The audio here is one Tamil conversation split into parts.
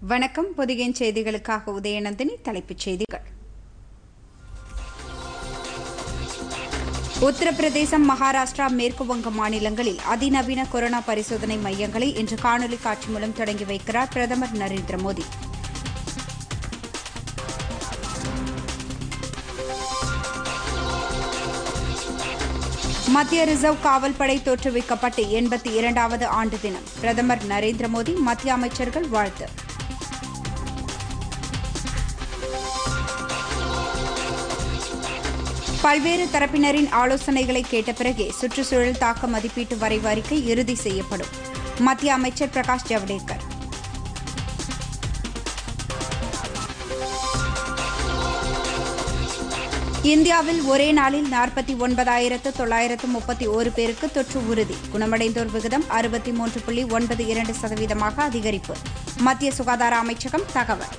வணக்கம் பொதிகையின் செய்திகளுக்காக உதயநந்தினி தலைப்புச் செய்திகள் உத்தரப்பிரதேசம் மகாராஷ்டிரா மேற்கு வங்க மாநிலங்களில் அதிநவீன கொரோனா பரிசோதனை மையங்களை இன்று காணொலி காட்சி மூலம் தொடங்கி வைக்கிறார் பிரதமர் நரேந்திர மோடி மத்திய ரிசர்வ் காவல் படை தோற்றுவிக்கப்பட்டு எண்பத்தி இரண்டாவது ஆண்டு தினம் பிரதமர் நரேந்திர மோடி மத்திய அமைச்சர்கள் வாழ்த்து பல்வேறு தரப்பினரின் ஆலோசனைகளை கேட்ட பிறகே சுற்றுச்சூழல் தாக்க மதிப்பீட்டு வரைவு அறிக்கை இறுதி செய்யப்படும் மத்திய அமைச்சர் பிரகாஷ் ஜவடேகர் இந்தியாவில் ஒரே நாளில் நாற்பத்தி ஒன்பதாயிரத்து தொள்ளாயிரத்து முப்பத்தி ஒரு பேருக்கு தொற்று உறுதி குணமடைந்தோர் விகிதம் அறுபத்தி மூன்று புள்ளி ஒன்பது இரண்டு சதவீதமாக அதிகரிப்பு மத்திய சுகாதார அமைச்சகம் தகவல்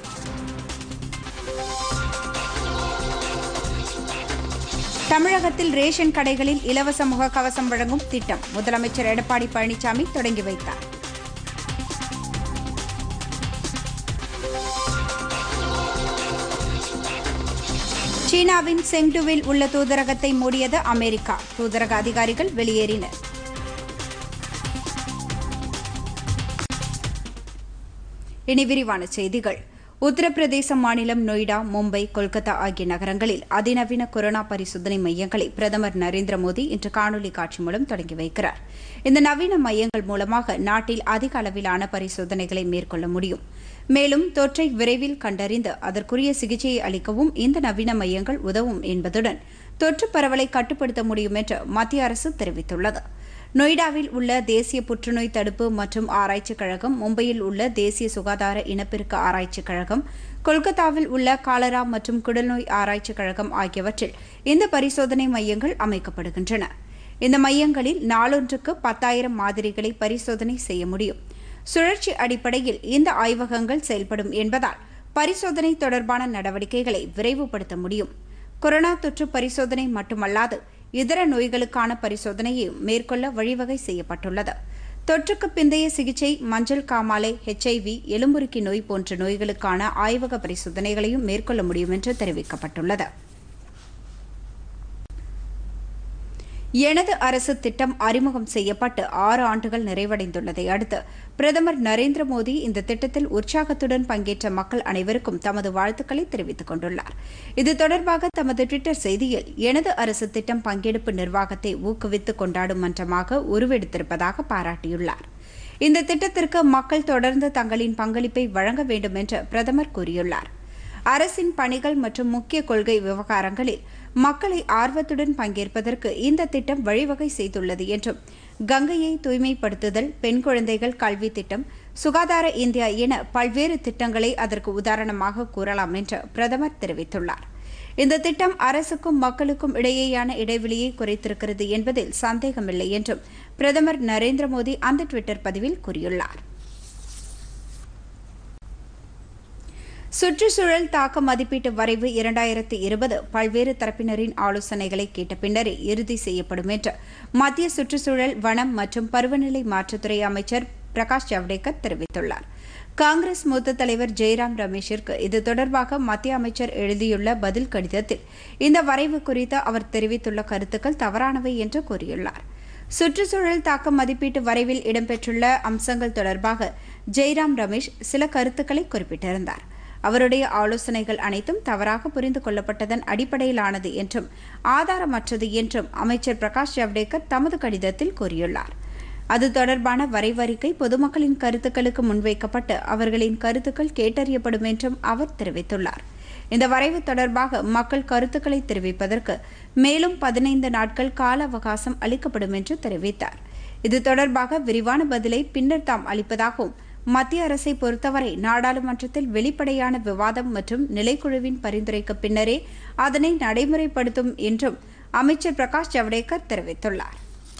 தமிழகத்தில் ரேஷன் கடைகளில் இலவச முகக்கவசம் வழங்கும் திட்டம் முதலமைச்சர் எடப்பாடி பழனிசாமி தொடங்கி வைத்தார் சீனாவின் செங்டுவில் உள்ள தூதரகத்தை மூடியது அமெரிக்கா தூதரக அதிகாரிகள் வெளியேறினர் இனி விரிவான செய்திகள் உத்தரப்பிரதேச மாநிலம் நொய்டா மும்பை கொல்கத்தா ஆகிய நகரங்களில் அதிநவீன கொரோனா பரிசோதனை மையங்களை பிரதமர் நரேந்திர மோடி இன்று காணொலி காட்சி மூலம் தொடங்கி வைக்கிறார் இந்த நவீன மையங்கள் மூலமாக நாட்டில் அதிக அளவிலான பரிசோதனைகளை மேற்கொள்ள முடியும் மேலும் தொற்றை விரைவில் கண்டறிந்து அதற்குரிய சிகிச்சையை அளிக்கவும் இந்த நவீன மையங்கள் உதவும் என்பதுடன் தொற்று பரவலை கட்டுப்படுத்த முடியும் என்று மத்திய அரசு தெரிவித்துள்ளது நொய்டாவில் உள்ள தேசிய புற்றுநோய் தடுப்பு மற்றும் ஆராய்ச்சிக் கழகம் மும்பையில் உள்ள தேசிய சுகாதார இனப்பெருக்க ஆராய்ச்சிக் கழகம் கொல்கத்தாவில் உள்ள காலரா மற்றும் குடல்நோய் ஆராய்ச்சிக் கழகம் ஆகியவற்றில் இந்த பரிசோதனை மையங்கள் அமைக்கப்படுகின்றன இந்த மையங்களில் நாளொன்றுக்கு பத்தாயிரம் மாதிரிகளை பரிசோதனை செய்ய முடியும் சுழற்சி அடிப்படையில் இந்த ஆய்வகங்கள் செயல்படும் என்பதால் பரிசோதனை தொடர்பான நடவடிக்கைகளை விரைவுபடுத்த முடியும் கொரோனா தொற்று பரிசோதனை மட்டுமல்லாது இதர நோய்களுக்கான பரிசோதனையையும் மேற்கொள்ள வழிவகை செய்யப்பட்டுள்ளது தொற்றுக்கு பிந்தைய சிகிச்சை மஞ்சள் காமாலை ஹெச்ஐவி எலும்புருக்கி நோய் போன்ற நோய்களுக்கான ஆய்வக பரிசோதனைகளையும் மேற்கொள்ள முடியும் என்று தெரிவிக்கப்பட்டுள்ளது எனது அரசு திட்டம் அறிமுகம் செய்யப்பட்டு ஆறு ஆண்டுகள் நிறைவடைந்துள்ளதை அடுத்து பிரதமர் நரேந்திர மோடி இந்த திட்டத்தில் உற்சாகத்துடன் பங்கேற்ற மக்கள் அனைவருக்கும் தமது வாழ்த்துக்களை தெரிவித்துக் கொண்டுள்ளார் இது தொடர்பாக தமது டுவிட்டர் செய்தியில் எனது அரசு திட்டம் பங்கெடுப்பு நிர்வாகத்தை ஊக்குவித்து கொண்டாடும் மன்றமாக உருவெடுத்திருப்பதாக பாராட்டியுள்ளார் இந்த திட்டத்திற்கு மக்கள் தொடர்ந்து தங்களின் பங்களிப்பை வழங்க வேண்டும் என்று பிரதமர் கூறியுள்ளார் அரசின் பணிகள் மற்றும் முக்கிய கொள்கை விவகாரங்களில் மக்களை ஆர்வத்துடன் பங்கேற்பதற்கு இந்த திட்டம் வழிவகை செய்துள்ளது என்றும் கங்கையை தூய்மைப்படுத்துதல் பெண் குழந்தைகள் கல்வி திட்டம் சுகாதார இந்தியா என பல்வேறு திட்டங்களை அதற்கு உதாரணமாக கூறலாம் என்று பிரதமர் தெரிவித்துள்ளார் இந்த திட்டம் அரசுக்கும் மக்களுக்கும் இடையேயான இடைவெளியை குறைத்திருக்கிறது என்பதில் சந்தேகமில்லை என்றும் பிரதமர் நரேந்திர மோடி அந்த டுவிட்டர் பதிவில் கூறியுள்ளார் சுற்றுச்சூழல் தாக்க மதிப்பீட்டு வரைவு இரண்டாயிரத்தி இருபது பல்வேறு தரப்பினரின் ஆலோசனைகளை கேட்ட பின்னரே இறுதி செய்யப்படும் என்று மத்திய சுற்றுச்சூழல் வனம் மற்றும் பருவநிலை மாற்றத்துறை அமைச்சர் பிரகாஷ் ஜவடேகர் தெரிவித்துள்ளார் காங்கிரஸ் மூத்த தலைவர் ஜெய்ராம் ரமேஷிற்கு இது தொடர்பாக மத்திய அமைச்சர் எழுதியுள்ள பதில் கடிதத்தில் இந்த வரைவு குறித்து அவர் தெரிவித்துள்ள கருத்துக்கள் தவறானவை என்று கூறியுள்ளார் சுற்றுச்சூழல் தாக்க மதிப்பீட்டு வரைவில் இடம்பெற்றுள்ள அம்சங்கள் தொடர்பாக ஜெய்ராம் ரமேஷ் சில கருத்துக்களை குறிப்பிட்டிருந்தார் அவருடைய ஆலோசனைகள் அனைத்தும் தவறாக புரிந்து கொள்ளப்பட்டதன் அடிப்படையிலானது என்றும் ஆதாரமற்றது என்றும் அமைச்சர் பிரகாஷ் ஜவடேகர் தமது கடிதத்தில் கூறியுள்ளார் அது தொடர்பான வரைவறிக்கை பொதுமக்களின் கருத்துக்களுக்கு முன்வைக்கப்பட்டு அவர்களின் கருத்துக்கள் கேட்டறியப்படும் என்றும் அவர் தெரிவித்துள்ளார் இந்த வரைவு தொடர்பாக மக்கள் கருத்துக்களை தெரிவிப்பதற்கு மேலும் பதினைந்து நாட்கள் கால அவகாசம் அளிக்கப்படும் என்று தெரிவித்தார் இது தொடர்பாக விரிவான பதிலை பின்னர் தாம் அளிப்பதாகவும் மத்திய அரசை பொறுத்தவரை நாடாளுமன்றத்தில் வெளிப்படையான விவாதம் மற்றும் நிலைக்குழுவின் பரிந்துரைக்கு பின்னரே அதனை நடைமுறைப்படுத்தும் என்றும் அமைச்சர் பிரகாஷ் ஜவடேகர் தெரிவித்துள்ளார்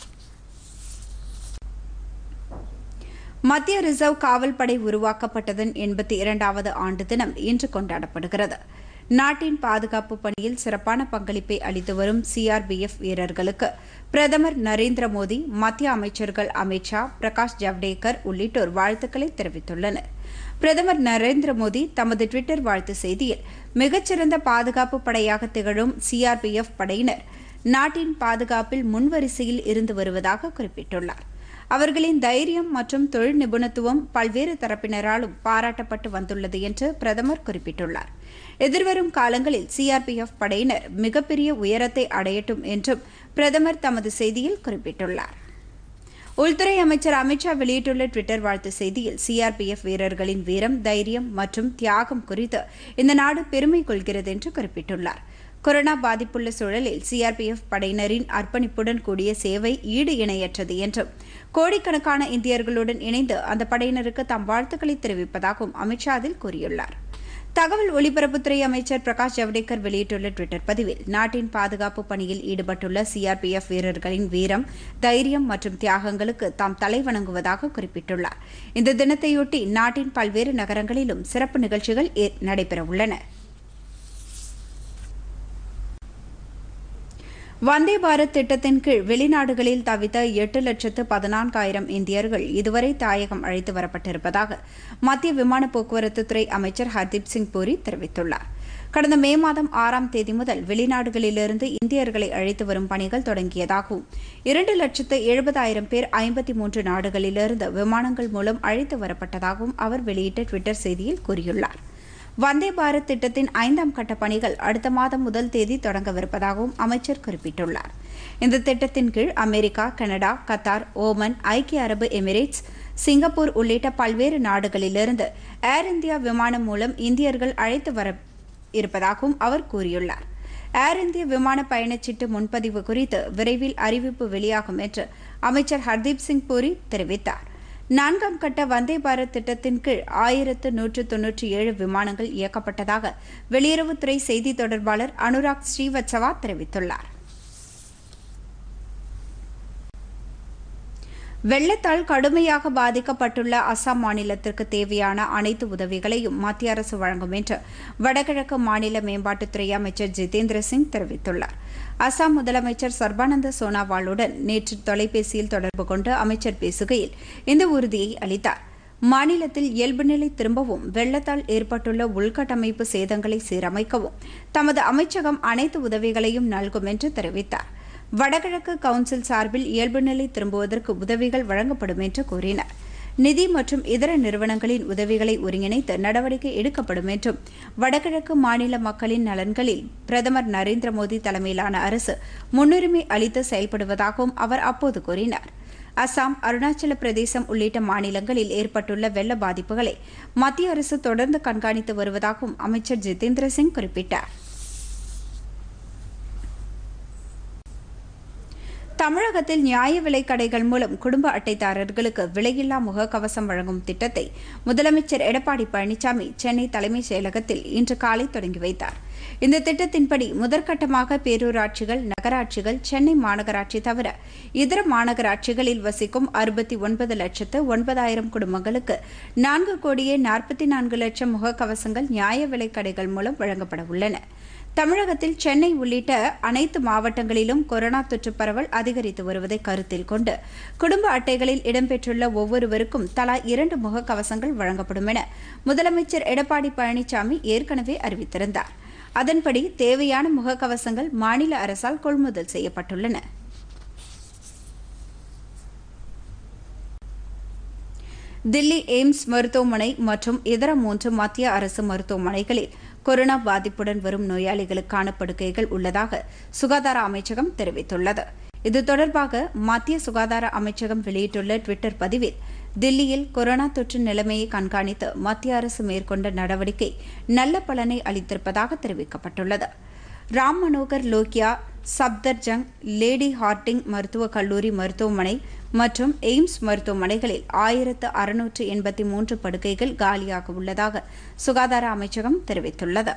மத்திய ரிசர்வ் காவல் படை உருவாக்கப்பட்டதன் எண்பத்தி இரண்டாவது ஆண்டு தினம் இன்று கொண்டாடப்படுகிறது நாட்டின் பாதுகாப்பு பணியில் சிறப்பான பங்களிப்பை அளித்து வரும் சிஆர்பிஎஃப் வீரர்களுக்கு பிரதமர் நரேந்திர மோடி மத்திய அமைச்சர்கள் அமித் ஷா பிரகாஷ் ஜவ்டேகர் உள்ளிட்டோர் வாழ்த்துக்களை தெரிவித்துள்ளனர் பிரதமர் நரேந்திர மோடி தமது டுவிட்டர் வாழ்த்து செய்தியில் மிகச்சிறந்த பாதுகாப்பு படையாக திகழும் சிஆர்பிஎஃப் படையினர் நாட்டின் பாதுகாப்பில் முன்வரிசையில் இருந்து வருவதாக குறிப்பிட்டுள்ளார் அவர்களின் தைரியம் மற்றும் தொழில் நிபுணத்துவம் பல்வேறு தரப்பினராலும் பாராட்டப்பட்டு வந்துள்ளது என்று பிரதமர் குறிப்பிட்டுள்ளார் எதிர்வரும் காலங்களில் சிஆர்பிஎஃப் படையினர் மிகப்பெரிய உயரத்தை அடையட்டும் என்றும் பிரதமர் தமது செய்தியில் குறிப்பிட்டுள்ளார் உள்துறை அமைச்சர் அமித்ஷா வெளியிட்டுள்ள டுவிட்டர் வாழ்த்து செய்தியில் சிஆர்பிஎஃப் வீரர்களின் வீரம் தைரியம் மற்றும் தியாகம் குறித்து இந்த நாடு பெருமை கொள்கிறது என்று குறிப்பிட்டுள்ளார் கொரோனா பாதிப்புள்ள சூழலில் சிஆர்பிஎஃப் படையினரின் அர்ப்பணிப்புடன் கூடிய சேவை ஈடு இணையற்றது என்றும் கோடிக்கணக்கான இந்தியர்களுடன் இணைந்து அந்த படையினருக்கு தம் வாழ்த்துக்களை தெரிவிப்பதாகவும் அமித்ஷா அதில் கூறியுள்ளார் தகவல் ஒலிபரப்புத்துறை அமைச்சர் பிரகாஷ் ஜவடேகர் வெளியிட்டுள்ள டுவிட்டர் பதிவில் நாட்டின் பாதுகாப்பு பணியில் ஈடுபட்டுள்ள சிஆர்பிஎஃப் வீரர்களின் வீரம் தைரியம் மற்றும் தியாகங்களுக்கு தாம் தலைவணங்குவதாக குறிப்பிட்டுள்ளார் இந்த தினத்தையொட்டி நாட்டின் பல்வேறு நகரங்களிலும் சிறப்பு நிகழ்ச்சிகள் நடைபெறவுள்ளன வந்தே பாரத் திட்டத்தின் கீழ் வெளிநாடுகளில் தவித்த எட்டு லட்சத்து பதினான்காயிரம் இந்தியர்கள் இதுவரை தாயகம் அழைத்து வரப்பட்டிருப்பதாக மத்திய விமான போக்குவரத்து துறை அமைச்சர் ஹர்தீப் சிங் பூரி தெரிவித்துள்ளார் கடந்த மே மாதம் ஆறாம் தேதி முதல் வெளிநாடுகளிலிருந்து இந்தியர்களை அழைத்து வரும் பணிகள் தொடங்கியதாகவும் இரண்டு லட்சத்து எழுபதாயிரம் பேர் ஐம்பத்தி மூன்று நாடுகளிலிருந்து விமானங்கள் மூலம் அழைத்து வரப்பட்டதாகவும் அவர் வெளியிட்ட டுவிட்டர் செய்தியில் கூறியுள்ளார் வந்தே பாரத் திட்டத்தின் ஐந்தாம் கட்ட பணிகள் அடுத்த மாதம் முதல் தேதி தொடங்கவிருப்பதாகவும் அமைச்சர் குறிப்பிட்டுள்ளார் இந்த திட்டத்தின் கீழ் அமெரிக்கா கனடா கத்தார் ஓமன் ஐக்கிய அரபு எமிரேட்ஸ் சிங்கப்பூர் உள்ளிட்ட பல்வேறு நாடுகளிலிருந்து ஏர் இந்தியா விமானம் மூலம் இந்தியர்கள் அழைத்து வர இருப்பதாகவும் அவர் கூறியுள்ளார் ஏர் இந்திய விமான பயணச்சீட்டு முன்பதிவு குறித்து விரைவில் அறிவிப்பு வெளியாகும் என்று அமைச்சர் ஹர்தீப் சிங் பூரி தெரிவித்தார் நான்காம் கட்ட வந்தே பாரத் திட்டத்தின் கீழ் ஆயிரத்து நூற்று தொன்னூற்றி ஏழு விமானங்கள் இயக்கப்பட்டதாக வெளியுறவுத்துறை செய்தி தொடர்பாளர் அனுராக் ஸ்ரீவத்சவா தெரிவித்துள்ளார் வெள்ளத்தால் கடுமையாக பாதிக்கப்பட்டுள்ள அசாம் மாநிலத்திற்கு தேவையான அனைத்து உதவிகளையும் மத்திய அரசு வழங்கும் என்று வடகிழக்கு மாநில மேம்பாட்டுத்துறை அமைச்சர் ஜிதேந்திர சிங் தெரிவித்துள்ளார் அசாம் முதலமைச்சர் சர்பானந்த சோனாவாலுடன் நேற்று தொலைபேசியில் தொடர்பு கொண்டு அமைச்சர் பேசுகையில் இந்த உறுதியை அளித்தார் மாநிலத்தில் இயல்பு நிலை திரும்பவும் வெள்ளத்தால் ஏற்பட்டுள்ள உள்கட்டமைப்பு சேதங்களை சீரமைக்கவும் தமது அமைச்சகம் அனைத்து உதவிகளையும் நல்கும் என்று தெரிவித்தார் வடகிழக்கு கவுன்சில் சார்பில் இயல்பு நிலை திரும்புவதற்கு உதவிகள் வழங்கப்படும் என்று கூறினார் நிதி மற்றும் இதர நிறுவனங்களின் உதவிகளை ஒருங்கிணைத்து நடவடிக்கை எடுக்கப்படும் என்றும் வடகிழக்கு மாநில மக்களின் நலன்களில் பிரதமர் நரேந்திர மோடி தலைமையிலான அரசு முன்னுரிமை அளித்து செயல்படுவதாகவும் அவர் அப்போது கூறினார் அசாம் அருணாச்சல பிரதேசம் உள்ளிட்ட மாநிலங்களில் ஏற்பட்டுள்ள வெள்ள பாதிப்புகளை மத்திய அரசு தொடர்ந்து கண்காணித்து வருவதாகவும் அமைச்சர் ஜிதேந்திர சிங் குறிப்பிட்டார் தமிழகத்தில் நியாய விலைக் கடைகள் மூலம் குடும்ப அட்டைதாரர்களுக்கு விலையில்லா முகக்கவசம் வழங்கும் திட்டத்தை முதலமைச்சர் எடப்பாடி பழனிசாமி சென்னை தலைமைச் செயலகத்தில் இன்று காலை தொடங்கி வைத்தார் இந்த திட்டத்தின்படி முதற்கட்டமாக பேரூராட்சிகள் நகராட்சிகள் சென்னை மாநகராட்சி தவிர இதர மாநகராட்சிகளில் வசிக்கும் அறுபத்தி ஒன்பது லட்சத்து ஒன்பதாயிரம் குடும்பங்களுக்கு நான்கு கோடியே நாற்பத்தி நான்கு லட்சம் முகக்கவசங்கள் நியாய விலைக் கடைகள் மூலம் வழங்கப்பட உள்ளன தமிழகத்தில் சென்னை உள்ளிட்ட அனைத்து மாவட்டங்களிலும் கொரோனா தொற்று பரவல் அதிகரித்து வருவதை கருத்தில் கொண்டு குடும்ப அட்டைகளில் இடம்பெற்றுள்ள ஒவ்வொருவருக்கும் தலா இரண்டு முகக்கவசங்கள் வழங்கப்படும் என முதலமைச்சர் எடப்பாடி பழனிசாமி ஏற்கனவே அறிவித்திருந்தார் அதன்படி தேவையான முகக்கவசங்கள் மாநில அரசால் கொள்முதல் செய்யப்பட்டுள்ளன தில்லி எய்ம்ஸ் மருத்துவமனை மற்றும் இதர மூன்று மத்திய அரசு மருத்துவமனைகளில் கொரோனா பாதிப்புடன் வரும் நோயாளிகளுக்கான படுக்கைகள் உள்ளதாக சுகாதார அமைச்சகம் தெரிவித்துள்ளது இது தொடர்பாக மத்திய சுகாதார அமைச்சகம் வெளியிட்டுள்ள டுவிட்டர் பதிவில் தில்லியில் கொரோனா தொற்று நிலைமையை கண்காணித்து மத்திய அரசு மேற்கொண்ட நடவடிக்கை நல்ல பலனை அளித்திருப்பதாக தெரிவிக்கப்பட்டுள்ளது ராம் மனோகர் லோக்கியா சப்தர்ஜங் லேடி ஹார்டிங் மருத்துவக் கல்லூரி மருத்துவமனை மற்றும் எய்ம்ஸ் மருத்துவமனைகளில் ஆயிரத்து அறுநூற்று எண்பத்தி மூன்று படுக்கைகள் காலியாக உள்ளதாக சுகாதார அமைச்சகம் தெரிவித்துள்ளது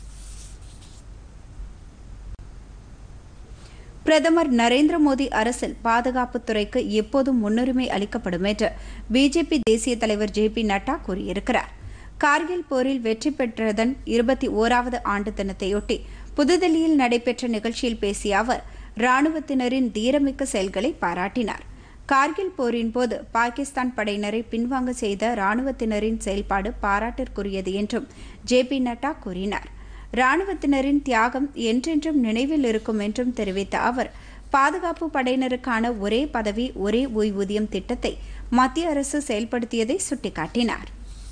பிரதமர் நரேந்திர மோடி அரசில் பாதுகாப்புத் துறைக்கு எப்போதும் முன்னுரிமை அளிக்கப்படும் என்று பிஜேபி தேசிய தலைவர் ஜே பி நட்டா கூறியிருக்கிறார் கார்கில் போரில் வெற்றி பெற்றதன் இருபத்தி ஓராவது ஆண்டு தினத்தையொட்டி புதுதில்லியில் நடைபெற்ற நிகழ்ச்சியில் பேசிய அவர் ராணுவத்தினரின் தீரமிக்க செயல்களை பாராட்டினார் கார்கில் போரின் போது பாகிஸ்தான் படையினரை பின்வாங்க செய்த ராணுவத்தினரின் செயல்பாடு பாராட்டிற்குரியது என்றும் ஜே பி நட்டா கூறினார் ராணுவத்தினரின் தியாகம் என்றென்றும் நினைவில் இருக்கும் என்றும் தெரிவித்த அவர் பாதுகாப்பு படையினருக்கான ஒரே பதவி ஒரே ஓய்வூதியம் திட்டத்தை மத்திய அரசு செயல்படுத்தியதை சுட்டிக்காட்டினார்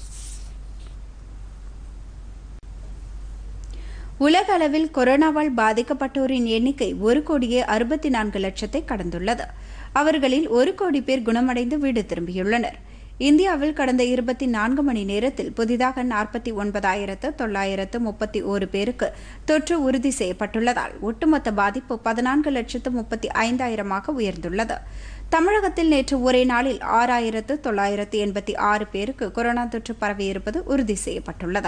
உலக அளவில் கொரோனாவால் பாதிக்கப்பட்டோரின் எண்ணிக்கை ஒரு கோடியே அறுபத்தி நான்கு லட்சத்தை கடந்துள்ளது அவர்களில் ஒரு கோடி பேர் குணமடைந்து வீடு திரும்பியுள்ளனர் இந்தியாவில் கடந்த இருபத்தி நான்கு மணி நேரத்தில் புதிதாக நாற்பத்தி ஒன்பதாயிரத்து தொள்ளாயிரத்து முப்பத்தி ஒரு பேருக்கு தொற்று உறுதி செய்யப்பட்டுள்ளதால் ஒட்டுமொத்த பாதிப்பு பதினான்கு லட்சத்து முப்பத்தி ஐந்தாயிரமாக உயர்ந்துள்ளது தமிழகத்தில் நேற்று ஒரே நாளில் ஆறாயிரத்து தொள்ளாயிரத்து எண்பத்தி ஆறு பேருக்கு கொரோனா தொற்று பரவியிருப்பது உறுதி செய்யப்பட்டுள்ளது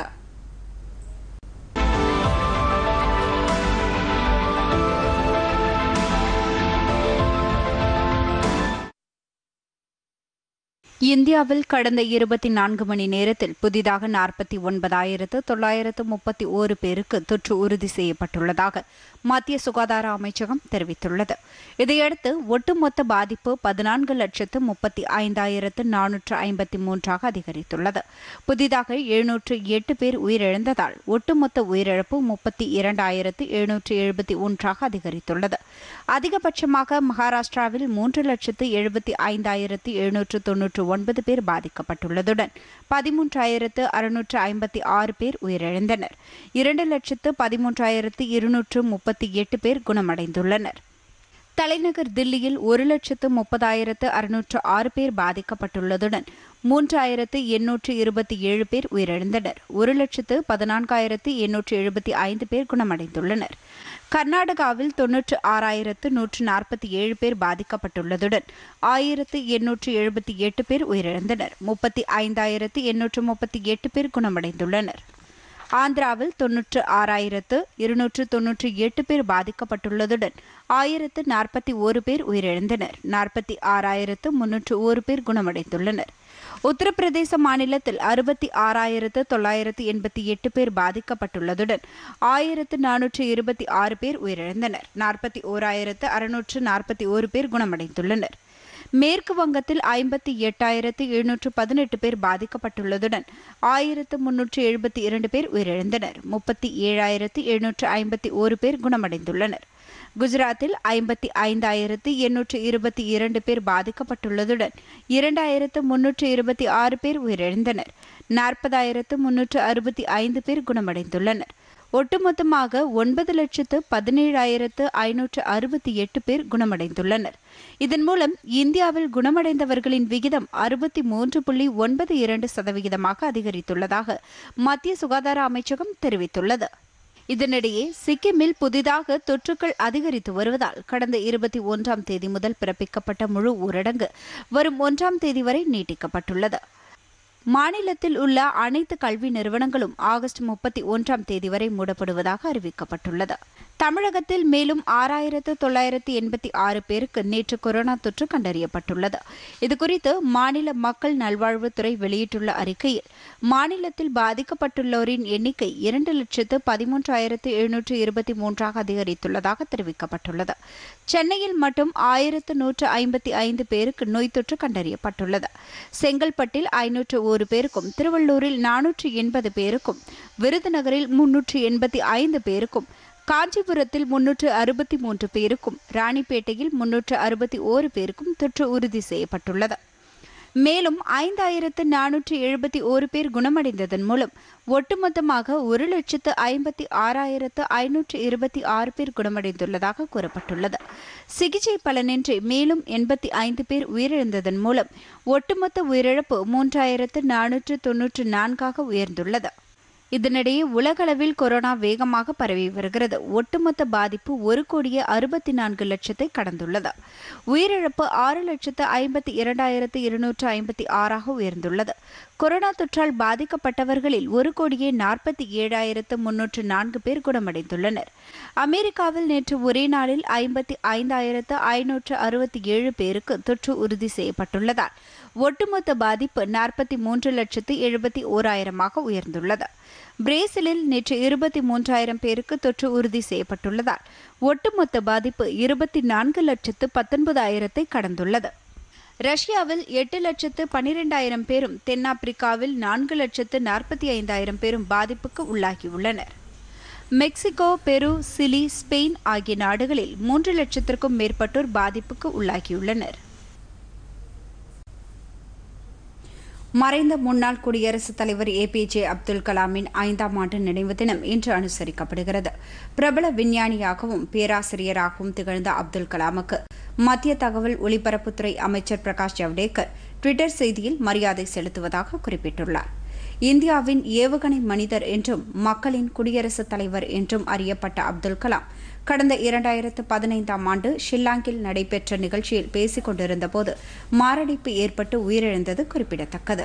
இந்தியாவில் கடந்த இருபத்தி நான்கு மணி நேரத்தில் புதிதாக நாற்பத்தி ஒன்பதாயிரத்து தொள்ளாயிரத்து முப்பத்தி ஓரு பேருக்கு தொற்று உறுதி செய்யப்பட்டுள்ளதாக மத்திய சுகாதார அமைச்சகம் தெரிவித்துள்ளது இதையடுத்து ஒட்டுமொத்த பாதிப்பு பதினான்கு லட்சத்து முப்பத்தி ஐந்தாயிரத்து நானூற்று ஐம்பத்தி மூன்றாக அதிகரித்துள்ளது புதிதாக எழுநூற்று எட்டு பேர் உயிரிழந்ததால் ஒட்டுமொத்த உயிரிழப்பு முப்பத்தி இரண்டாயிரத்து எழுநூற்று எழுபத்தி ஒன்றாக அதிகரித்துள்ளது அதிகபட்சமாக மகாராஷ்டிராவில் மூன்று லட்சத்து எழுபத்தி ஐந்தாயிரத்து எழுநூற்று தொன்னூற்று ஒன்பது பேர் பாதிக்கப்பட்டுள்ளதுடன் பதிமூன்றாயிரத்து அறுநூற்று ஐம்பத்தி ஆறு பேர் உயிரிழந்தனர் இரண்டு லட்சத்து பதிமூன்றாயிரத்து இருநூற்று முப்பத்தி எட்டு பேர் குணமடைந்துள்ளனர் தலைநகர் தில்லியில் ஒரு லட்சத்து முப்பதாயிரத்து அறுநூற்று ஆறு பேர் பாதிக்கப்பட்டுள்ளதுடன் மூன்றாயிரத்து எண்ணூற்று இருபத்தி ஏழு பேர் உயிரிழந்தனர் ஒரு லட்சத்து பதினான்காயிரத்து எண்ணூற்று எழுபத்தி ஐந்து பேர் குணமடைந்துள்ளனர் கர்நாடகாவில் தொன்னூற்று ஆறாயிரத்து நூற்று நாற்பத்தி ஏழு பேர் பாதிக்கப்பட்டுள்ளதுடன் ஆயிரத்து எண்ணூற்று எழுபத்தி எட்டு பேர் உயிரிழந்தனர் முப்பத்தி ஐந்தாயிரத்து எண்ணூற்று முப்பத்தி எட்டு பேர் குணமடைந்துள்ளனர் ஆந்திராவில் தொன்னூற்று ஆறாயிரத்து இருநூற்று தொன்னூற்றி எட்டு பேர் பாதிக்கப்பட்டுள்ளதுடன் ஆயிரத்து நாற்பத்தி ஒரு பேர் உயிரிழந்தனர் நாற்பத்தி ஆறாயிரத்து முன்னூற்று ஒரு பேர் குணமடைந்துள்ளனர் உத்தரப்பிரதேச மாநிலத்தில் அறுபத்தி ஆறாயிரத்து தொள்ளாயிரத்து எண்பத்தி எட்டு பேர் பாதிக்கப்பட்டுள்ளதுடன் ஆயிரத்து நானூற்று இருபத்தி ஆறு பேர் உயிரிழந்தனர் நாற்பத்தி ஓராயிரத்து அறுநூற்று நாற்பத்தி ஒரு பேர் குணமடைந்துள்ளனர் மேற்கு வங்கத்தில் ஐம்பத்தி எட்டாயிரத்து எழுநூற்று பதினெட்டு பேர் பாதிக்கப்பட்டுள்ளதுடன் ஆயிரத்து முன்னூற்று எழுபத்தி இரண்டு பேர் உயிரிழந்தனர் முப்பத்தி ஏழாயிரத்து எழுநூற்று ஐம்பத்தி ஒரு பேர் குணமடைந்துள்ளனர் குஜராத்தில் ஐம்பத்தி ஐந்தாயிரத்து எண்ணூற்று இருபத்தி இரண்டு பேர் பாதிக்கப்பட்டுள்ளதுடன் இரண்டாயிரத்து முன்னூற்று இருபத்தி ஆறு பேர் உயிரிழந்தனர் நாற்பதாயிரத்து முன்னூற்று அறுபத்தி ஐந்து பேர் குணமடைந்துள்ளனர் ஒட்டுமொத்தமாக ஒன்பது லட்சத்து பதினேழாயிரத்து ஐநூற்று அறுபத்தி எட்டு பேர் குணமடைந்துள்ளனர் இதன் மூலம் இந்தியாவில் குணமடைந்தவர்களின் விகிதம் அறுபத்தி மூன்று புள்ளி ஒன்பது இரண்டு சதவிகிதமாக அதிகரித்துள்ளதாக மத்திய சுகாதார அமைச்சகம் தெரிவித்துள்ளது இதனிடையே சிக்கிமில் புதிதாக தொற்றுக்கள் அதிகரித்து வருவதால் கடந்த இருபத்தி ஒன்றாம் தேதி முதல் பிறப்பிக்கப்பட்ட முழு ஊரடங்கு வரும் ஒன்றாம் தேதி வரை நீட்டிக்கப்பட்டுள்ளது மாநிலத்தில் உள்ள அனைத்து கல்வி நிறுவனங்களும் ஆகஸ்ட் முப்பத்தி ஒன்றாம் தேதி வரை மூடப்படுவதாக அறிவிக்கப்பட்டுள்ளது தமிழகத்தில் மேலும் ஆறாயிரத்து தொள்ளாயிரத்து எண்பத்தி ஆறு பேருக்கு நேற்று கொரோனா தொற்று கண்டறியப்பட்டுள்ளது இதுகுறித்து மாநில மக்கள் நல்வாழ்வுத்துறை வெளியிட்டுள்ள அறிக்கையில் மாநிலத்தில் பாதிக்கப்பட்டுள்ளோரின் எண்ணிக்கை இரண்டு லட்சத்து பதிமூன்றாயிரத்து எழுநூற்று இருபத்தி மூன்றாக அதிகரித்துள்ளதாக தெரிவிக்கப்பட்டுள்ளது சென்னையில் மட்டும் ஆயிரத்து நூற்று ஐம்பத்தி ஐந்து பேருக்கு நோய் தொற்று கண்டறியப்பட்டுள்ளது செங்கல்பட்டில் ஐநூற்று ஒரு பேருக்கும் திருவள்ளூரில் நானூற்று எண்பது பேருக்கும் விருதுநகரில் முன்னூற்று எண்பத்தி ஐந்து பேருக்கும் காஞ்சிபுரத்தில் முன்னூற்று அறுபத்தி மூன்று பேருக்கும் ராணிப்பேட்டையில் முன்னூற்று அறுபத்தி ஓரு பேருக்கும் தொற்று உறுதி செய்யப்பட்டுள்ளது மேலும் ஐந்தாயிரத்து நானூற்று எழுபத்தி ஓரு பேர் குணமடைந்ததன் மூலம் ஒட்டுமொத்தமாக ஒரு லட்சத்து ஐம்பத்தி ஆறாயிரத்து ஐநூற்று இருபத்தி ஆறு பேர் குணமடைந்துள்ளதாக கூறப்பட்டுள்ளது சிகிச்சை பலனின்றி மேலும் எண்பத்தி ஐந்து பேர் உயிரிழந்ததன் மூலம் ஒட்டுமொத்த உயிரிழப்பு மூன்றாயிரத்து நானூற்று தொன்னூற்று நான்காக உயர்ந்துள்ளது இதனிடையே உலகளவில் கொரோனா வேகமாக பரவி வருகிறது ஒட்டுமொத்த பாதிப்பு ஒரு கோடியே அறுபத்தி நான்கு லட்சத்தை கடந்துள்ளது உயிரிழப்பு ஆறு லட்சத்து ஐம்பத்தி இரண்டாயிரத்து இருநூற்று ஐம்பத்தி ஆறாக உயர்ந்துள்ளது கொரோனா தொற்றால் பாதிக்கப்பட்டவர்களில் ஒரு கோடியே நாற்பத்தி ஏழாயிரத்து முன்னூற்று நான்கு பேர் குணமடைந்துள்ளனர் அமெரிக்காவில் நேற்று ஒரே நாளில் ஐம்பத்தி ஐந்தாயிரத்து ஐநூற்று அறுபத்தி ஏழு பேருக்கு தொற்று உறுதி செய்யப்பட்டுள்ளதால் ஒட்டுமொத்த பாதிப்பு நாற்பத்தி மூன்று லட்சத்து எழுபத்தி ஓராயிரமாக உயர்ந்துள்ளது பிரேசிலில் நேற்று இருபத்தி மூன்றாயிரம் பேருக்கு தொற்று உறுதி செய்யப்பட்டுள்ளதால் ஒட்டுமொத்த பாதிப்பு இருபத்தி நான்கு லட்சத்து பத்தொன்பதாயிரத்தை கடந்துள்ளது ரஷ்யாவில் எட்டு லட்சத்து பனிரெண்டாயிரம் பேரும் தென்னாப்பிரிக்காவில் நான்கு லட்சத்து நாற்பத்தி ஐந்தாயிரம் பேரும் பாதிப்புக்கு உள்ளாகியுள்ளனர் மெக்சிகோ பெரு சிலி ஸ்பெயின் ஆகிய நாடுகளில் மூன்று லட்சத்திற்கும் மேற்பட்டோர் பாதிப்புக்கு உள்ளாகியுள்ளனர் மறைந்த முன்னாள் குடியரசுத் தலைவர் ஏபிஜே அப்துல் கலாமின் ஐந்தாம் ஆண்டு நினைவு தினம் இன்று அனுசரிக்கப்படுகிறது பிரபல விஞ்ஞானியாகவும் பேராசிரியராகவும் திகழ்ந்த அப்துல் கலாமுக்கு மத்திய தகவல் ஒலிபரப்புத்துறை அமைச்சர் பிரகாஷ் ஜவடேகர் ட்விட்டர் செய்தியில் மரியாதை செலுத்துவதாக குறிப்பிட்டுள்ளார் இந்தியாவின் ஏவுகணை மனிதர் என்றும் மக்களின் குடியரசுத் தலைவர் என்றும் அறியப்பட்ட அப்துல் கலாம் கடந்த இரண்டாயிரத்து பதினைந்தாம் ஆண்டு ஷில்லாங்கில் நடைபெற்ற நிகழ்ச்சியில் பேசிக் கொண்டிருந்தபோது மாரடைப்பு ஏற்பட்டு உயிரிழந்தது குறிப்பிடத்தக்கது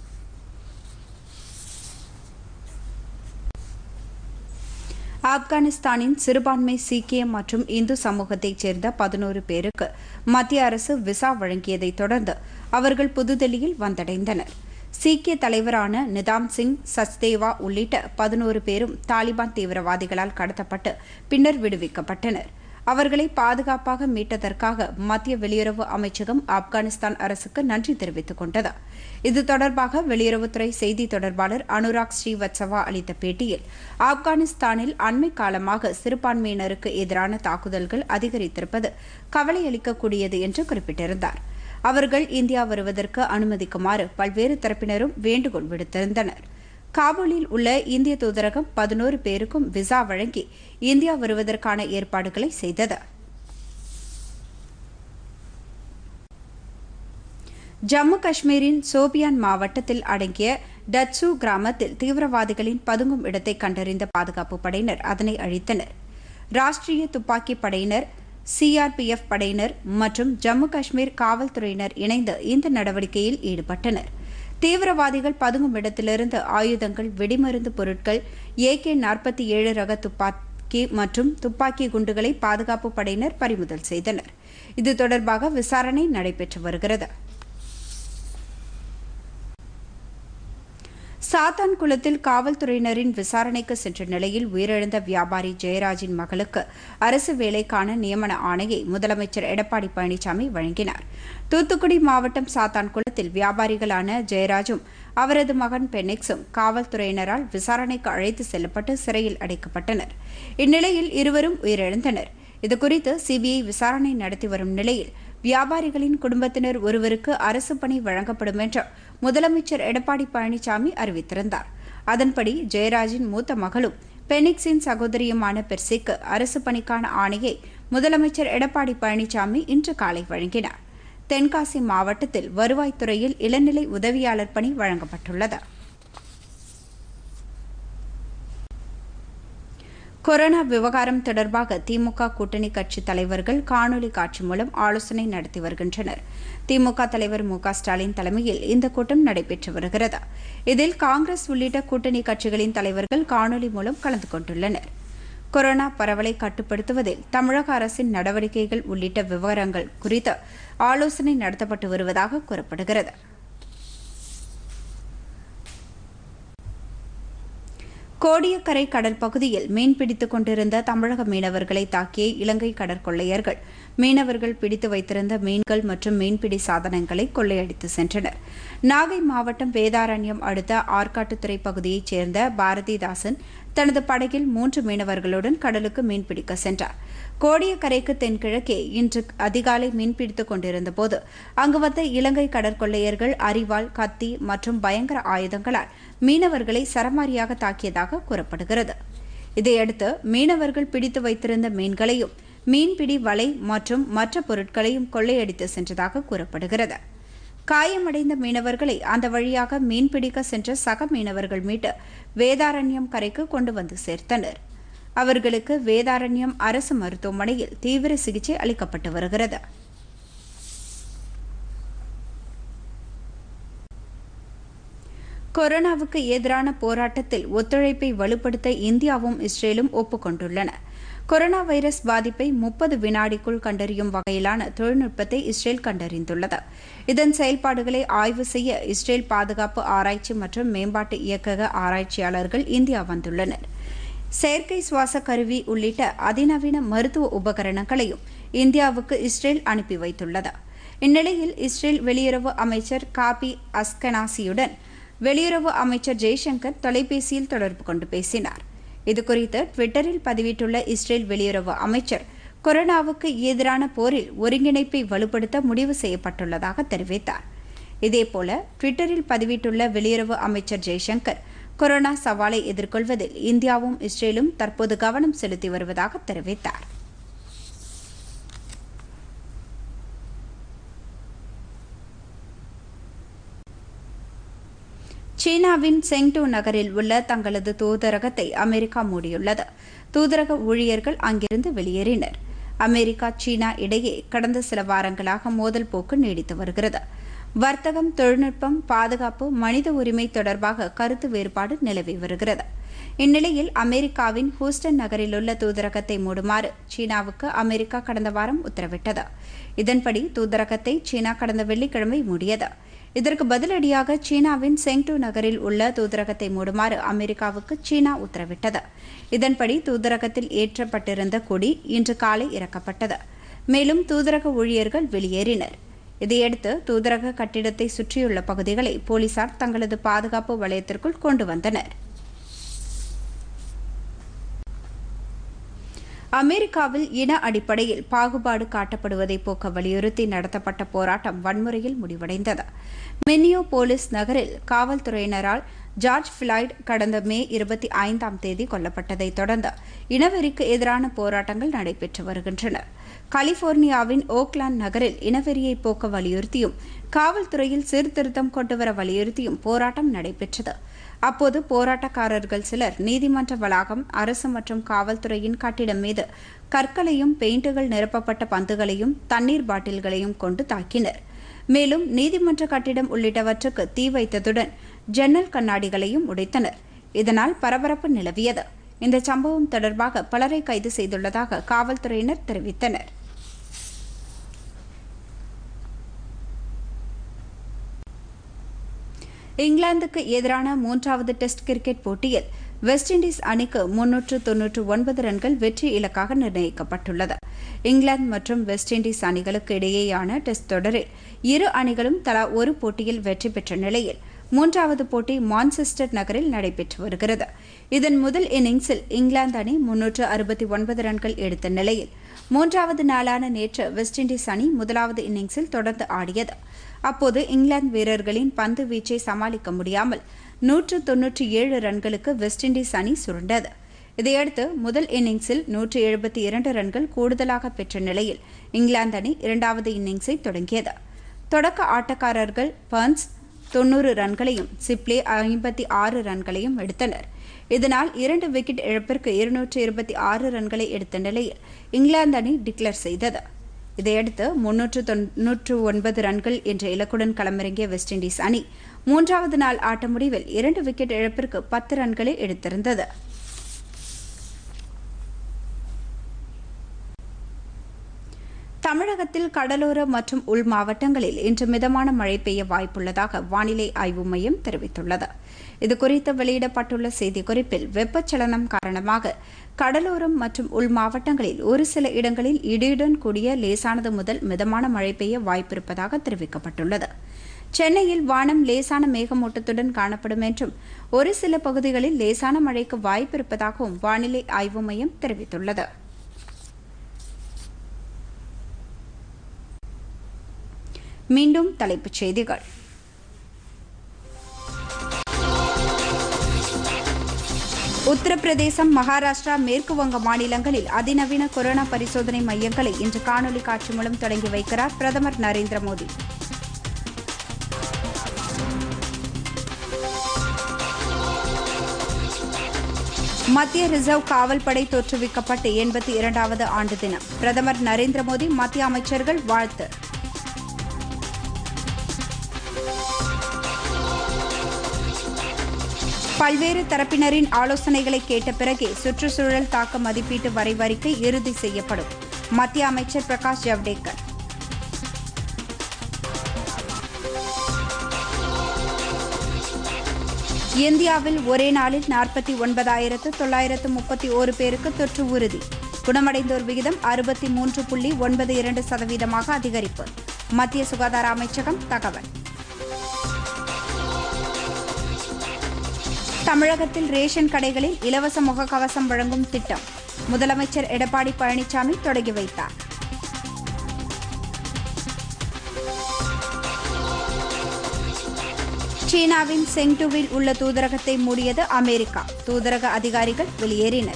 ஆப்கானிஸ்தானின் சிறுபான்மை சீக்கிய மற்றும் இந்து சமூகத்தைச் சேர்ந்த பதினோரு பேருக்கு மத்திய அரசு விசா வழங்கியதைத் தொடர்ந்து அவர்கள் புதுதில்லியில் வந்தடைந்தனர் சீக்கிய தலைவரான நிதாம் சிங் சச்தேவா உள்ளிட்ட பதினோரு பேரும் தாலிபான் தீவிரவாதிகளால் கடத்தப்பட்டு பின்னர் விடுவிக்கப்பட்டனர் அவர்களை பாதுகாப்பாக மீட்டதற்காக மத்திய வெளியுறவு அமைச்சகம் ஆப்கானிஸ்தான் அரசுக்கு நன்றி தெரிவித்துக் கொண்டது இது தொடர்பாக வெளியுறவுத்துறை செய்தி தொடர்பாளர் அனுராக் ஸ்ரீவத்சவா அளித்த பேட்டியில் ஆப்கானிஸ்தானில் அண்மை காலமாக சிறுபான்மையினருக்கு எதிரான தாக்குதல்கள் அதிகரித்திருப்பது கவலையளிக்கக்கூடியது என்று குறிப்பிட்டிருந்தார் அவர்கள் இந்தியா வருவதற்கு அனுமதிக்குமாறு பல்வேறு தரப்பினரும் வேண்டுகோள் விடுத்திருந்தனர் காபூலில் உள்ள இந்திய தூதரகம் பதினோரு பேருக்கும் விசா வழங்கி இந்தியா வருவதற்கான ஏற்பாடுகளை செய்தது ஜம்மு காஷ்மீரின் சோபியான் மாவட்டத்தில் அடங்கிய டட்சு கிராமத்தில் தீவிரவாதிகளின் பதுங்கும் இடத்தை கண்டறிந்த பாதுகாப்பு படையினர் அதனை அழித்தனர் ராஷ்டிரிய துப்பாக்கி படையினர் சிஆர்பிஎஃப் படையினர் மற்றும் ஜம்மு காஷ்மீர் காவல்துறையினர் இணைந்து இந்த நடவடிக்கையில் ஈடுபட்டனர் தீவிரவாதிகள் பதுங்கும் இடத்திலிருந்து ஆயுதங்கள் வெடிமருந்து பொருட்கள் ஏகே நாற்பத்தி ஏழு ரக துப்பாக்கி மற்றும் துப்பாக்கி குண்டுகளை பாதுகாப்பு படையினர் பறிமுதல் செய்தனர் இது தொடர்பாக விசாரணை நடைபெற்று வருகிறது சாத்தான் குளத்தில் காவல்துறையினரின் விசாரணைக்கு சென்ற நிலையில் உயிரிழந்த வியாபாரி ஜெயராஜின் மகளுக்கு அரசு வேலைக்கான நியமன ஆணையை முதலமைச்சர் எடப்பாடி பழனிசாமி வழங்கினார் தூத்துக்குடி மாவட்டம் சாத்தான் குளத்தில் வியாபாரிகளான ஜெயராஜும் அவரது மகன் பெனிக்ஸும் காவல்துறையினரால் விசாரணைக்கு அழைத்து செல்லப்பட்டு சிறையில் அடைக்கப்பட்டனர் இந்நிலையில் இருவரும் உயிரிழந்தனர் இதுகுறித்து சிபிஐ விசாரணை நடத்தி வரும் நிலையில் வியாபாரிகளின் குடும்பத்தினர் ஒருவருக்கு அரசு பணி வழங்கப்படும் என்று முதலமைச்சர் எடப்பாடி பழனிசாமி அறிவித்திருந்தார் அதன்படி ஜெயராஜின் மூத்த மகளும் பெனிக்ஸின் சகோதரியுமான பெர்சிக்கு அரசு பணிக்கான ஆணையை முதலமைச்சர் எடப்பாடி பழனிசாமி இன்று காலை வழங்கினார் தென்காசி மாவட்டத்தில் வருவாய்த்துறையில் இளநிலை உதவியாளர் பணி வழங்கப்பட்டுள்ளது கொரோனா விவகாரம் தொடர்பாக திமுக கூட்டணி கட்சி தலைவர்கள் காணொலி காட்சி மூலம் ஆலோசனை நடத்தி வருகின்றனர் திமுக தலைவர் மு ஸ்டாலின் தலைமையில் இந்த கூட்டம் நடைபெற்று வருகிறது இதில் காங்கிரஸ் உள்ளிட்ட கூட்டணி கட்சிகளின் தலைவர்கள் காணொலி மூலம் கலந்து கொண்டுள்ளனர் கொரோனா பரவலை கட்டுப்படுத்துவதில் தமிழக அரசின் நடவடிக்கைகள் உள்ளிட்ட விவரங்கள் குறித்து ஆலோசனை நடத்தப்பட்டு வருவதாக கூறப்படுகிறது கோடியக்கரை கடல் பகுதியில் மீன் பிடித்துக் கொண்டிருந்த தமிழக மீனவர்களை தாக்கிய இலங்கை கடற்கொள்ளையர்கள் மீனவர்கள் பிடித்து வைத்திருந்த மீன்கள் மற்றும் மீன்பிடி சாதனங்களை கொள்ளையடித்து சென்றனர் நாகை மாவட்டம் வேதாரண்யம் அடுத்த ஆற்காட்டுத்துறை பகுதியைச் சேர்ந்த பாரதிதாசன் தனது படகில் மூன்று மீனவர்களுடன் கடலுக்கு மீன்பிடிக்க சென்றார் கோடியக்கரைக்கு தென்கிழக்கே இன்று அதிகாலை மீன்பிடித்துக் கொண்டிருந்தபோது அங்கு வந்த இலங்கை கடற்கொள்ளையர்கள் அரிவாள் கத்தி மற்றும் பயங்கர ஆயுதங்களால் மீனவர்களை சரமாரியாக தாக்கியதாக கூறப்படுகிறது இதையடுத்து மீனவர்கள் பிடித்து வைத்திருந்த மீன்களையும் மீன்பிடி வலை மற்றும் மற்ற பொருட்களையும் கொள்ளையடித்து சென்றதாக கூறப்படுகிறது காயமடைந்த மீனவர்களை அந்த வழியாக மீன்பிடிக்க சென்ற சக மீனவர்கள் மீட்டு வேதாரண்யம் கரைக்கு கொண்டு வந்து சேர்த்தனர் அவர்களுக்கு வேதாரண்யம் அரசு மருத்துவமனையில் தீவிர சிகிச்சை அளிக்கப்பட்டு வருகிறது கொரோனாவுக்கு எதிரான போராட்டத்தில் ஒத்துழைப்பை வலுப்படுத்த இந்தியாவும் இஸ்ரேலும் ஒப்புக்கொண்டுள்ளன கொரோனா வைரஸ் பாதிப்பை முப்பது வினாடிக்குள் கண்டறியும் வகையிலான தொழில்நுட்பத்தை இஸ்ரேல் கண்டறிந்துள்ளது இதன் செயல்பாடுகளை ஆய்வு செய்ய இஸ்ரேல் பாதுகாப்பு ஆராய்ச்சி மற்றும் மேம்பாட்டு இயக்கக ஆராய்ச்சியாளர்கள் இந்தியா வந்துள்ளனர் செயற்கை சுவாச கருவி உள்ளிட்ட அதிநவீன மருத்துவ உபகரணங்களையும் இந்தியாவுக்கு இஸ்ரேல் அனுப்பி வைத்துள்ளது இந்நிலையில் இஸ்ரேல் வெளியுறவு அமைச்சர் காபி அஸ்கனாசியுடன் வெளியுறவு அமைச்சர் ஜெய்சங்கர் தொலைபேசியில் தொடர்பு கொண்டு பேசினார் இதுகுறித்து ட்விட்டரில் பதிவிட்டுள்ள இஸ்ரேல் வெளியுறவு அமைச்சர் கொரோனாவுக்கு எதிரான போரில் ஒருங்கிணைப்பை வலுப்படுத்த முடிவு செய்யப்பட்டுள்ளதாக தெரிவித்தார் இதேபோல ட்விட்டரில் பதிவிட்டுள்ள வெளியுறவு அமைச்சர் ஜெய்சங்கர் கொரோனா சவாலை எதிர்கொள்வதில் இந்தியாவும் இஸ்ரேலும் தற்போது கவனம் செலுத்தி வருவதாக தெரிவித்தார் சீனாவின் செங்டோ நகரில் உள்ள தங்களது தூதரகத்தை அமெரிக்கா மூடியுள்ளது தூதரக ஊழியர்கள் அங்கிருந்து வெளியேறினர் அமெரிக்கா சீனா இடையே கடந்த சில வாரங்களாக மோதல் போக்கு நீடித்து வருகிறது வர்த்தகம் தொழில்நுட்பம் பாதுகாப்பு மனித உரிமை தொடர்பாக கருத்து வேறுபாடு நிலவி வருகிறது இந்நிலையில் அமெரிக்காவின் ஹூஸ்டன் நகரிலுள்ள தூதரகத்தை மூடுமாறு சீனாவுக்கு அமெரிக்கா கடந்த வாரம் உத்தரவிட்டது இதன்படி தூதரகத்தை சீனா கடந்த வெள்ளிக்கிழமை மூடியது இதற்கு பதிலடியாக சீனாவின் செங்டு நகரில் உள்ள தூதரகத்தை மூடுமாறு அமெரிக்காவுக்கு சீனா உத்தரவிட்டது இதன்படி தூதரகத்தில் ஏற்றப்பட்டிருந்த கொடி இன்று காலை இறக்கப்பட்டது மேலும் தூதரக ஊழியர்கள் வெளியேறினர் இதையடுத்து தூதரக கட்டிடத்தை சுற்றியுள்ள பகுதிகளை போலீசார் தங்களது பாதுகாப்பு வலயத்திற்குள் கொண்டு வந்தனர் அமெரிக்காவில் இன அடிப்படையில் பாகுபாடு காட்டப்படுவதை போக்க வலியுறுத்தி நடத்தப்பட்ட போராட்டம் வன்முறையில் முடிவடைந்தது மின்னியோ போலிஸ் நகரில் காவல்துறையினரால் ஜார்ஜ் ஃபிளாய்ட் கடந்த மே இருபத்தி ஐந்தாம் தேதி கொல்லப்பட்டதை தொடர்ந்து இனவெறிக்கு எதிரான போராட்டங்கள் நடைபெற்று வருகின்றன கலிபோர்னியாவின் ஓக்லாந்து நகரில் இனவெறியை போக்க வலியுறுத்தியும் காவல்துறையில் சீர்திருத்தம் கொண்டுவர வலியுறுத்தியும் போராட்டம் நடைபெற்றது அப்போது போராட்டக்காரர்கள் சிலர் நீதிமன்ற வளாகம் அரசு மற்றும் காவல்துறையின் கட்டிடம் மீது கற்களையும் பெயிண்டுகள் நிரப்பப்பட்ட பந்துகளையும் தண்ணீர் பாட்டில்களையும் கொண்டு தாக்கினர் மேலும் நீதிமன்ற கட்டிடம் உள்ளிட்டவற்றுக்கு தீ வைத்ததுடன் ஜன்னல் கண்ணாடிகளையும் உடைத்தனர் இதனால் பரபரப்பு நிலவியது இந்த சம்பவம் தொடர்பாக பலரை கைது செய்துள்ளதாக காவல்துறையினர் தெரிவித்தனர் இங்கிலாந்துக்கு எதிரான மூன்றாவது டெஸ்ட் கிரிக்கெட் போட்டியில் வெஸ்ட் இண்டீஸ் அணிக்கு முன்னூற்று தொன்னூற்று ஒன்பது ரன்கள் வெற்றி இலக்காக நிர்ணயிக்கப்பட்டுள்ளது இங்கிலாந்து மற்றும் வெஸ்ட் இண்டீஸ் அணிகளுக்கு இடையேயான டெஸ்ட் தொடரில் இரு அணிகளும் தலா ஒரு போட்டியில் வெற்றி பெற்ற நிலையில் மூன்றாவது போட்டி மான்செஸ்டர் நகரில் நடைபெற்று வருகிறது இதன் முதல் இன்னிங்ஸில் இங்கிலாந்து அணி முன்னூற்று அறுபத்தி ஒன்பது ரன்கள் எடுத்த நிலையில் மூன்றாவது நாளான நேற்று வெஸ்ட் இண்டீஸ் அணி முதலாவது இன்னிங்ஸில் தொடர்ந்து ஆடியது அப்போது இங்கிலாந்து வீரர்களின் பந்து வீச்சை சமாளிக்க முடியாமல் நூற்று தொன்னூற்றி ஏழு ரன்களுக்கு வெஸ்ட் இண்டீஸ் அணி சுருண்டது இதையடுத்து முதல் இன்னிங்ஸில் நூற்று எழுபத்தி இரண்டு ரன்கள் கூடுதலாக பெற்ற நிலையில் இங்கிலாந்து அணி இரண்டாவது இன்னிங்ஸை தொடங்கியது தொடக்க ஆட்டக்காரர்கள் பர்ன்ஸ் தொன்னூறு ரன்களையும் சிப்ளே ஐம்பத்தி ஆறு ரன்களையும் எடுத்தனர் இதனால் இரண்டு விக்கெட் இழப்பிற்கு இருநூற்று இருபத்தி ஆறு ரன்களை எடுத்த நிலையில் இங்கிலாந்து அணி டிக்ளேர் செய்தது இதையடுத்து முன்னூற்று தொன்னூற்று ஒன்பது ரன்கள் என்ற இலக்குடன் களமிறங்கிய வெஸ்ட் இண்டீஸ் அணி மூன்றாவது நாள் ஆட்ட முடிவில் இரண்டு விக்கெட் இழப்பிற்கு பத்து ரன்களை எடுத்திருந்தது தமிழகத்தில் கடலோர மற்றும் உள் மாவட்டங்களில் இன்று மிதமான மழை பெய்ய வாய்ப்புள்ளதாக வானிலை ஆய்வு மையம் தெரிவித்துள்ளது இதுகுறித்து வெளியிடப்பட்டுள்ள செய்திக்குறிப்பில் வெப்பச்சலனம் காரணமாக கடலோரம் மற்றும் உள் மாவட்டங்களில் ஒரு சில இடங்களில் இடியுடன் கூடிய லேசானது முதல் மிதமான மழை பெய்ய வாய்ப்பிருப்பதாக தெரிவிக்கப்பட்டுள்ளது சென்னையில் வானம் லேசான மேகமூட்டத்துடன் காணப்படும் என்றும் ஒரு சில பகுதிகளில் லேசான மழைக்கு வாய்ப்பிருப்பதாகவும் வானிலை ஆய்வு மையம் தெரிவித்துள்ளது மீண்டும் தலைப்புச் செய்திகள் உத்தரப்பிரதேசம் மகாராஷ்டிரா மேற்கு வங்க மாநிலங்களில் அதிநவீன கொரோனா பரிசோதனை மையங்களை இன்று காணொலி காட்சி மூலம் தொடங்கி வைக்கிறார் பிரதமர் நரேந்திர மோடி மத்திய ரிசர்வ் காவல் படை தோற்றுவிக்கப்பட்டு எண்பத்தி இரண்டாவது ஆண்டு தினம் பிரதமர் நரேந்திர மோடி மத்திய அமைச்சர்கள் வாழ்த்து பல்வேறு தரப்பினரின் ஆலோசனைகளை கேட்ட பிறகே சுற்றுச்சூழல் தாக்க மதிப்பீட்டு வரைவறிக்கை இறுதி செய்யப்படும் மத்திய அமைச்சர் பிரகாஷ் ஜவ்டேகர் இந்தியாவில் ஒரே நாளில் நாற்பத்தி ஒன்பதாயிரத்து தொள்ளாயிரத்து முப்பத்தி ஓரு பேருக்கு தொற்று உறுதி குணமடைந்தோர் விகிதம் அறுபத்தி மூன்று புள்ளி ஒன்பது இரண்டு சதவீதமாக அதிகரிப்பு மத்திய சுகாதார அமைச்சகம் தகவல் தமிழகத்தில் ரேஷன் கடைகளில் இலவச முகக்கவசம் வழங்கும் திட்டம் முதலமைச்சர் எடப்பாடி பழனிசாமி தொடங்கி வைத்தார் சீனாவின் செங்டுவில் உள்ள தூதரகத்தை மூடியது அமெரிக்கா தூதரக அதிகாரிகள் வெளியேறினர்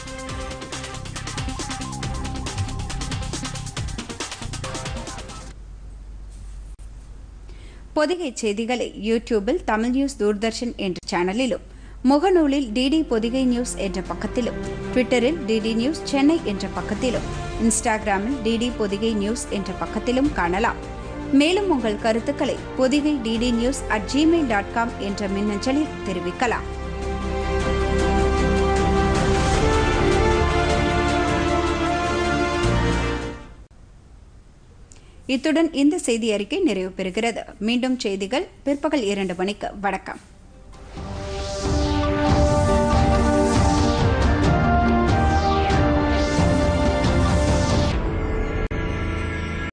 பொதிகை செய்திகளை யூடியூபில் தமிழ் நியூஸ் தூர்தர்ஷன் என்ற சேனலிலும் முகநூலில் டிடி பொதிகை நியூஸ் என்ற பக்கத்திலும் ட்விட்டரில் டிடி நியூஸ் சென்னை என்ற பக்கத்திலும் இன்ஸ்டாகிராமில் டிடி பொதிகை நியூஸ் என்ற பக்கத்திலும் காணலாம் மேலும் உங்கள் கருத்துக்களை Podhigai DD news at Gmail dot com என்ற மின்னஞ்சலில் தெரிவிக்கலாம் இத்துடன் இந்த செய்தி அறிக்கை நிறைவு பெறுகிறது மீண்டும் செய்திகள் பிற்பகல் இரண்டு மணிக்கு வணக்கம்